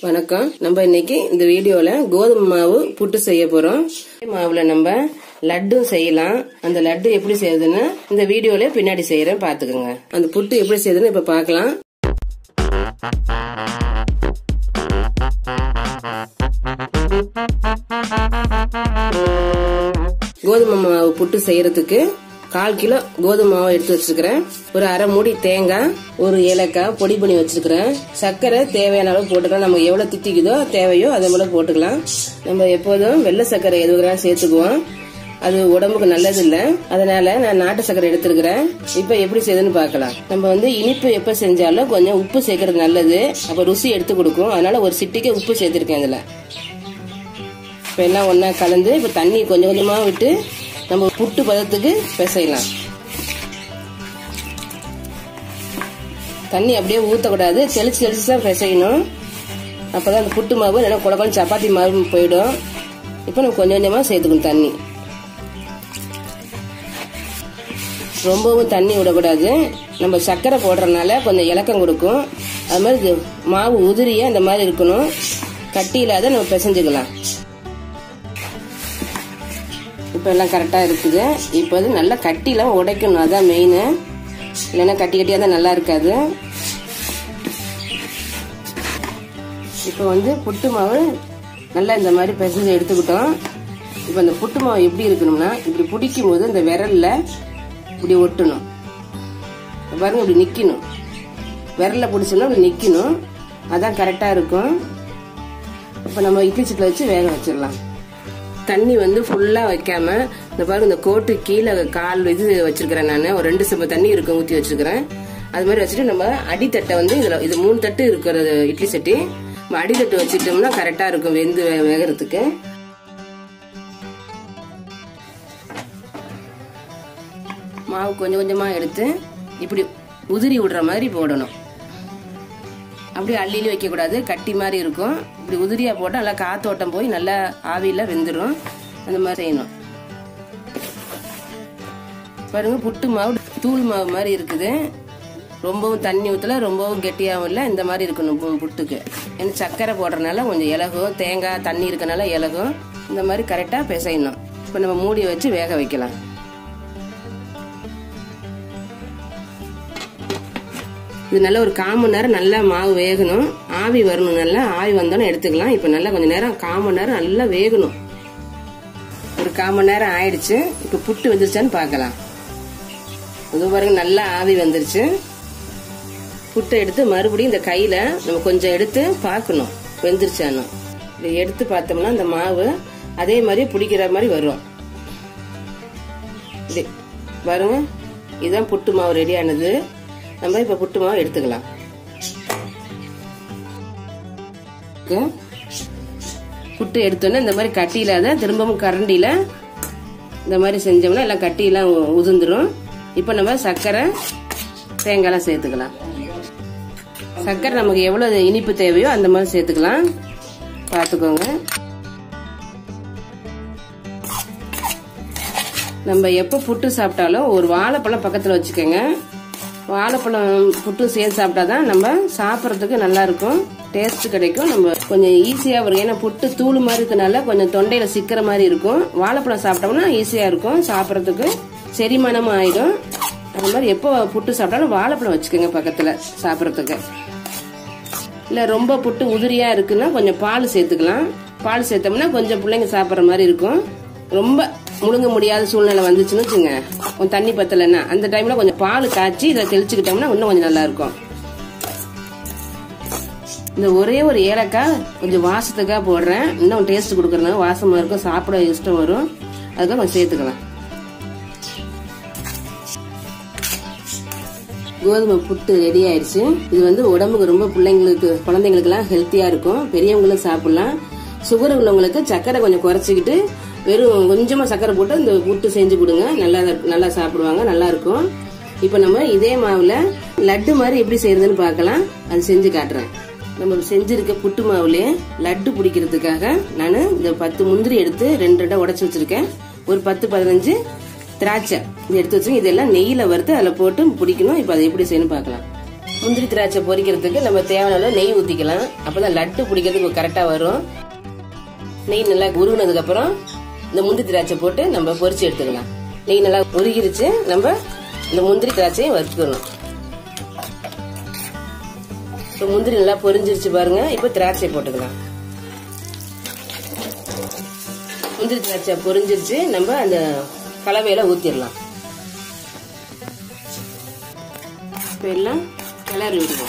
வணக்கம் நம்ம இன்னைக்கு இந்த வீடியோல கோதுமை மாவு புட்டு செய்ய போறோம் மாவுல நம்ம லட்டும் செய்யலாம் அந்த லட்டு எப்படி செய்யறதுன்னு இந்த வீடியோல பின்னாடி செய்யறேன் பாத்துக்கோங்க அந்த புட்டு எப்படி செய்யறதுன்னு இப்ப பார்க்கலாம் கோதுமை மாவு புட்டு செய்யறதுக்கு கால் கிலோ கோதுமை மாவு எடுத்து வச்சிருக்கிறேன் ஒரு அரை மூடி தேங்காய் ஒரு ஏலக்காய் பொடி பண்ணி வச்சிருக்கிறேன் சர்க்கரை தேவையான அளவு போட்டுக்கலாம் நம்ம எவ்வளவு தித்திக்குதோ தேவையோ அதே போல போட்டுக்கலாம் நம்ம எப்போதும் வெள்ளை சர்க்கரை எதுவுறாலும் சேர்த்துக்குவோம் அது உடம்புக்கு நல்லது இல்ல அதனால நான் நாட்டு சர்க்கரை எடுத்திருக்கிறேன் இப்ப எப்படி செய்யுதுன்னு பார்க்கலாம் நம்ம வந்து இனிப்பு எப்ப செஞ்சாலும் கொஞ்சம் உப்பு சேர்க்கறது நல்லது அப்ப ருசி எடுத்து கொடுக்கும் அதனால ஒரு சிட்டிக்கு உப்பு சேர்த்திருக்கேன் இதுல இப்ப எல்லாம் ஒன்னா கலந்து இப்ப தண்ணி கொஞ்சம் கொஞ்சமா விட்டு நம்ம புட்டு பதத்துக்கு பிசையலாம் தண்ணி அப்படியே ஊற்றக்கூடாது தெளிச்சு தெளிச்சு தான் பிசையணும் அப்பதான் அந்த புட்டு மாவு இல்லைன்னா குழக்கம் சப்பாத்தி மாவு போயிடும் இப்போ நம்ம கொஞ்சம் கொஞ்சமா சேர்த்துக்கணும் தண்ணி ரொம்பவும் தண்ணி விடக்கூடாது நம்ம சர்க்கரை போடுறதுனால கொஞ்சம் இலக்கம் கொடுக்கும் அது மாதிரி இது மாவு உதிரியா இந்த மாதிரி இருக்கணும் கட்டி இல்லாத நம்ம பிசைஞ்சுக்கலாம் இப்போ எல்லாம் கரெக்டாக இருக்குது இப்போ வந்து நல்லா கட்டிலாம் உடைக்கணும் அதான் மெயின் இல்லைன்னா கட்டி கட்டியாக தான் நல்லா இருக்காது இப்போ வந்து புட்டு மாவு நல்லா இந்த மாதிரி பிசைஞ்சு எடுத்துக்கிட்டோம் இப்போ இந்த புட்டு மாவு எப்படி இருக்கணும்னா இப்படி பிடிக்கும் போது இந்த விரல்ல இப்படி ஒட்டணும் பாருங்க இப்படி நிக்கணும் விரல்ல பிடிச்சோம்னா இப்படி நிக்கணும் அதான் கரெக்டா இருக்கும் இப்போ நம்ம இட்லி சட்டில் வச்சு வேக வச்சிடலாம் தண்ணி வந்து ஃபுல்லா வைக்காம இந்த பாருங்க இந்த கோட்டு கீழே கால் இது வச்சிருக்கிறேன் நான் ஒரு ரெண்டு செம்பு தண்ணி இருக்க ஊத்தி வச்சிருக்கிறேன் அது மாதிரி வச்சுட்டு நம்ம அடித்தட்டை வந்து இதுல இது மூணு தட்டு இருக்கிறது இட்லி சட்டி நம்ம அடித்தட்டு வச்சுட்டோம்னா கரெக்டா இருக்கும் வெந்து வேகிறதுக்கு மாவு கொஞ்சம் கொஞ்சமா எடுத்து இப்படி உதிரி விடுற மாதிரி போடணும் அப்படியே அள்ளிலும் வைக்கக்கூடாது கட்டி மாதிரி இருக்கும் இப்படி உதிரியா போட்டால் நல்லா காத்தோட்டம் போய் நல்லா ஆவியில் வெந்துடும் அந்த மாதிரி செய்யணும் பாருங்க புட்டு மாவு தூள் மாவு மாதிரி இருக்குது ரொம்பவும் தண்ணி ஊற்றல ரொம்பவும் கெட்டியாகவும் இல்லை இந்த மாதிரி இருக்கணும் புட்டுக்கு ஏன்னா சர்க்கரை போடுறதுனால கொஞ்சம் இலகும் தேங்காய் தண்ணி இருக்கனால இலகும் இந்த மாதிரி கரெக்டாக பிசையணும் இப்போ நம்ம மூடி வச்சு வேக வைக்கலாம் இது நல்லா ஒரு கால் மணி நேரம் நல்லா மாவு வேகணும் ஆவி வரணும் நல்லா ஆவி வந்தோன்னு எடுத்துக்கலாம் இப்போ நல்லா கொஞ்சம் நேரம் கால் மணி நேரம் நல்லா வேகணும் ஒரு கால் மணி நேரம் ஆயிடுச்சு இப்போ புட்டு வந்துருச்சான்னு பார்க்கலாம் இது பாருங்க நல்லா ஆவி வந்துருச்சு புட்டை எடுத்து மறுபடியும் இந்த கையில நம்ம கொஞ்சம் எடுத்து பார்க்கணும் வெந்துருச்சான்னு இதை எடுத்து பார்த்தோம்னா இந்த மாவு அதே மாதிரி பிடிக்கிற மாதிரி வரும் இது பாருங்க இதுதான் புட்டு மாவு ரெடி ஆனது நம்ம இப்ப புட்டு மாவு எடுத்துக்கலாம் புட்டு எடுத்தோன்னே இந்த மாதிரி கட்டி இல்லாத திரும்பவும் கரண்டியில இந்த மாதிரி செஞ்சோம்னா எல்லாம் கட்டியெல்லாம் உதிர்ந்துரும் இப்போ நம்ம சர்க்கரை தேங்காய்லாம் சேர்த்துக்கலாம் சர்க்கரை நமக்கு எவ்வளவு இனிப்பு தேவையோ அந்த மாதிரி சேர்த்துக்கலாம் பார்த்துக்கோங்க நம்ம எப்போ புட்டு சாப்பிட்டாலும் ஒரு வாழைப்பழம் பக்கத்தில் வச்சுக்கோங்க வாழைப்பழம் புட்டு சேர்த்து சாப்பிட்டா தான் நம்ம சாப்பிட்றதுக்கு நல்லா இருக்கும் டேஸ்ட் கிடைக்கும் நம்ம கொஞ்சம் ஈஸியாக வரும் ஏன்னா புட்டு தூள் மாதிரி இருக்கனால கொஞ்சம் தொண்டையில் சிக்கிற மாதிரி இருக்கும் வாழைப்பழம் சாப்பிட்டோம்னா ஈஸியாக இருக்கும் சாப்பிட்றதுக்கு செரிமானமும் ஆயிடும் அது மாதிரி எப்போ புட்டு சாப்பிட்டாலும் வாழைப்பழம் வச்சுக்கோங்க பக்கத்தில் சாப்பிட்றதுக்கு இல்லை ரொம்ப புட்டு உதிரியாக இருக்குன்னா கொஞ்சம் பால் சேர்த்துக்கலாம் பால் சேர்த்தோம்னா கொஞ்சம் பிள்ளைங்க சாப்பிட்ற மாதிரி இருக்கும் ரொம்ப முழுங்க முடியாத சூழ்நிலை வந்துச்சுன்னு வச்சுங்க கொஞ்சம் தண்ணி பத்தலைன்னா அந்த டைம்ல கொஞ்சம் பால் காய்ச்சி இதை தெளிச்சுக்கிட்டோம்னா இன்னும் கொஞ்சம் நல்லா இருக்கும் இந்த ஒரே ஒரு ஏலக்காய் கொஞ்சம் வாசத்துக்காக போடுறேன் இன்னும் டேஸ்ட் கொடுக்குறதுனால வாசமா இருக்கும் சாப்பிட இஷ்டம் வரும் அதுக்காக கொஞ்சம் சேர்த்துக்கலாம் கோதுமை புட்டு ரெடி ஆயிடுச்சு இது வந்து உடம்புக்கு ரொம்ப பிள்ளைங்களுக்கு குழந்தைங்களுக்கு எல்லாம் ஹெல்த்தியா இருக்கும் பெரியவங்களும் சாப்பிடலாம் சுகர் உள்ளவங்களுக்கு சக்கரை கொஞ்சம் குறைச்சிக்கிட்டு வெறும் கொஞ்சமா சக்கரை போட்டு இந்த புட்டு செஞ்சு கொடுங்க நல்லா நல்லா சாப்பிடுவாங்க நல்லா இருக்கும் இப்போ நம்ம இதே மாவுல லட்டு மாதிரி எப்படி செய்யறதுன்னு பார்க்கலாம் அது செஞ்சு காட்டுறேன் நம்ம செஞ்சிருக்க புட்டு மாவுலயே லட்டு பிடிக்கிறதுக்காக நான் இந்த பத்து முந்திரி எடுத்து ரெண்டு ரெண்டா உடச்சி வச்சிருக்கேன் ஒரு பத்து பதினஞ்சு திராட்சை இது எடுத்து வச்சுருங்க இதெல்லாம் நெய்யில வறுத்து அதில் போட்டு பிடிக்கணும் இப்போ அதை எப்படி செய்யணும் பார்க்கலாம் முந்திரி திராட்சை பொரிக்கிறதுக்கு நம்ம தேவையான அளவு நெய் ஊத்திக்கலாம் அப்பதான் லட்டு பிடிக்கிறதுக்கு கரெக்டா வரும் நெய் நல்லா உருகுனதுக்கு அப்புறம் இந்த முந்திரி திராட்சை போட்டு நம்ம பொரிச்சு எடுத்துக்கலாம் நெய் நல்லா உருகிருச்சு நம்ம இந்த முந்திரி திராட்சையும் வறுத்துக்கணும் இப்போ முந்திரி நல்லா பொரிஞ்சிருச்சு பாருங்க இப்போ திராட்சை போட்டுக்கலாம் முந்திரி திராட்சை பொரிஞ்சிருச்சு நம்ம அந்த கலவையில ஊத்திடலாம் இப்போ எல்லாம் கிளறி விடுவோம்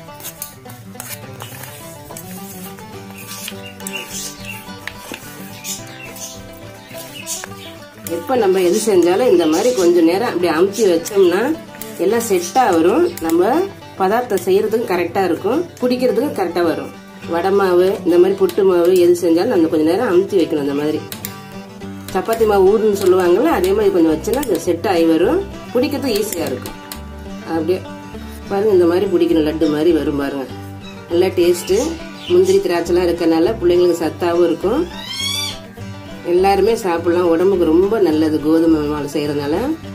எப்ப நம்ம எது செஞ்சாலும் இந்த மாதிரி கொஞ்ச நேரம் அப்படி அமுத்தி வச்சோம்னா எல்லாம் செட்டா வரும் நம்ம பதார்த்தம் செய்யறதுக்கும் கரெக்டா இருக்கும் பிடிக்கிறதுக்கும் கரெக்டா வரும் வடை மாவு இந்த மாதிரி புட்டு மாவு எது செஞ்சாலும் நம்ம கொஞ்ச நேரம் அமுத்தி வைக்கணும் இந்த மாதிரி சப்பாத்தி மாவு ஊருன்னு சொல்லுவாங்கல்ல அதே மாதிரி கொஞ்சம் வச்சோன்னா அது செட் ஆகி வரும் பிடிக்கிறதுக்கு ஈஸியா இருக்கும் அப்படியே பாருங்க இந்த மாதிரி பிடிக்கணும் லட்டு மாதிரி வரும் பாருங்க நல்லா டேஸ்ட்டு முந்திரி திராட்சைலாம் இருக்கறனால பிள்ளைங்களுக்கு சத்தாவும் இருக்கும் எல்லாருமே சாப்பிடலாம் உடம்புக்கு ரொம்ப நல்லது கோதுமை மாவு செய்யறதுனால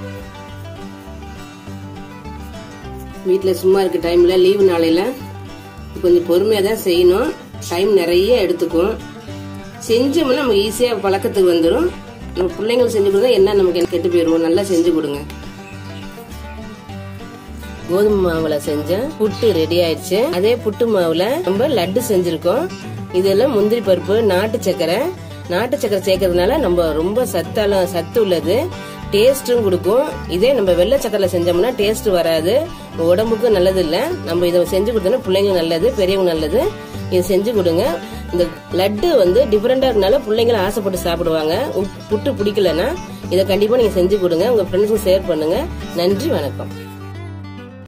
வீட்டில் சும்மா இருக்க டைம்ல லீவு நாளையில கொஞ்சம் பொறுமையாக தான் செய்யணும் டைம் நிறைய எடுத்துக்கும் செஞ்சோம்னா நமக்கு ஈஸியாக பழக்கத்துக்கு வந்துடும் நம்ம பிள்ளைங்களுக்கு செஞ்சு கொடுத்தா என்ன நமக்கு கெட்டு போயிடுவோம் நல்லா செஞ்சு கொடுங்க கோதுமை மாவுல செஞ்ச புட்டு ரெடி ஆயிடுச்சு அதே புட்டு மாவுல நம்ம லட்டு செஞ்சிருக்கோம் இதெல்லாம் முந்திரி பருப்பு நாட்டு சக்கரை நாட்டு சக்கரை சேர்க்கறதுனால நம்ம ரொம்ப சத்தால சத்து உள்ளது டேஸ்டும் கொடுக்கும் இதே நம்ம வெள்ளை சக்கரைல செஞ்சோம்னா டேஸ்ட் வராது உடம்புக்கும் நல்லது இல்ல நம்ம இதை செஞ்சு கொடுத்தோம்னா பிள்ளைங்க நல்லது பெரியவங்க நல்லது இது செஞ்சு கொடுங்க இந்த லட்டு வந்து டிஃபரெண்டா இருக்கனால பிள்ளைங்களும் ஆசைப்பட்டு சாப்பிடுவாங்க உப்- புட்டு பிடிக்கலன்னா இதை கண்டிப்பா நீங்க செஞ்சு கொடுங்க உங்க ஃப்ரெண்ட்ஸுக்கு ஷேர் பண்ணுங்க நன்றி வணக்கம்